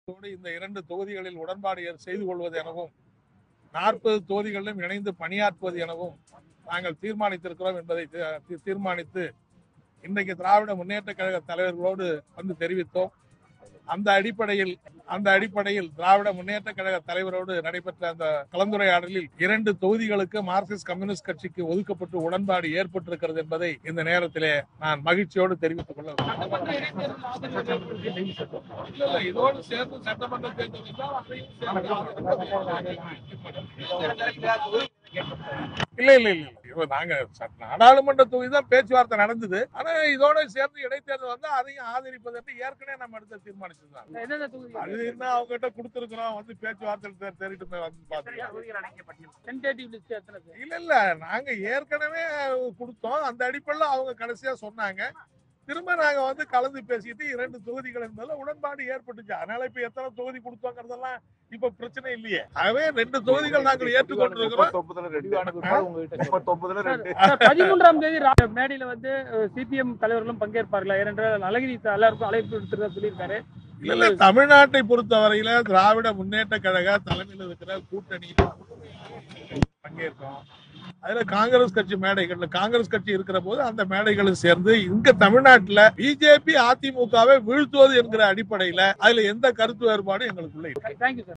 இதோடு இந்த இரண்டு தொகுதிகளில் உடன்பாடு ஏற்- செய்து கொள்வது எனவும் நாற்பது தொகுதிகளிலும் இணைந்து பணியாற்றுவது எனவும் நாங்கள் தீர்மானித்திருக்கிறோம் என்பதை தீ- தீ- தீர்மானித்து இன்றைக்கு திராவிட முன்னேற்ற கழக தலைவர்களோடு வந்து தெரிவித்தோம் அந்த அடிப்படையில் அந்த அடிப்படையில் திராவிட முன்னேற்ற கழக தலைவரோடு நடைபெற்ற அந்த கலந்துரையாடலில் இரண்டு தொகுதிகளுக்கு மார்க்சிஸ்ட் கம்யூனிஸ்ட் கட்சிக்கு ஒதுக்கப்பட்டு உடன்பாடு ஏற்பட்டிருக்கிறது என்பதை இந்த நேரத்திலே நான் மகிழ்ச்சியோடு தெரிவித்துக் கொள்ள விரும்புகிறேன். இல்ல, இல்ல, இதோடு சேர்ந்து சட்டமன்ற தேர்தல் என்றால் அதையும் சேர்ந்து இல்ல இல்ல இல்ல இப்ப நாங்க ச- நாடாளுமன்ற தொகுதி தான் பேச்சுவார்த்தை நடந்தது ஆனா இதோட சேர்ந்து இடைத்தேர்தல் வந்து அதையும் ஆதரிப்பது என்று ஏற்கனவே நம்ம எடுத்து தீர்மானிச்சிருந்தாங்க எந்தெந்த தொகுதி அது என்ன அவங்க கிட்ட கொடுத்துருக்கிறோம் வந்து பேச்சுவார்த்தை தெரிவிட்டு வந்து பாத்துக்கலாம் டென்டேட்டிவ் லிஸ்ட் எத்தனை பேர் இல்ல இல்ல நாங்க ஏற்கனவே கொடுத்தோம் அந்த அடிப்படையில் அவங்க கடைசியா சொன்னாங்க திரும்ப நாங்க வந்து கலந்து பேசிட்டு இரண்டு தொகுதிகள் என்பதுல உடன்பாடு ஏற்பட்டுச்சு அதனால இப்ப எத்தனை தொகுதி கொடுத்தோங்கிறதெல்லாம் இப்ப பிரச்சனை இல்லையே ஆகவே ரெண்டு தொகுதிகள் நாங்கள் ஏற்றுக்கொண்டிருக்கிறோம் சார், பதிமூன்றாம் தேதி ரா- மேடையில வந்து சிபிஎம் தலைவர்களும் பங்கேற்பார்களா ஏனென்றால் அழகிரி எல்லாருக்கும் அழைப்பு விடுத்துறதா சொல்லியிருக்காரு இல்ல இல்ல தமிழ்நாட்டை பொறுத்தவரையில திராவிட முன்னேற்ற கழக தலைமையில் இருக்கிற கூட்டணி பங்கேற்கும் அதுல காங்கிரஸ் கட்சி மேடைகள்ல காங்கிரஸ் கட்சி இருக்கிற போது அந்த மேடைகளும் சேர்ந்து இங்க தமிழ்நாட்டுல பிஜேபி அதிமுகவை வீழ்த்துவது என்கிற அடிப்படையில அதுல எந்த கருத்து வேறுபாடும் எங்களுக்குள்ள இல்லை தேங்க்யூ சார்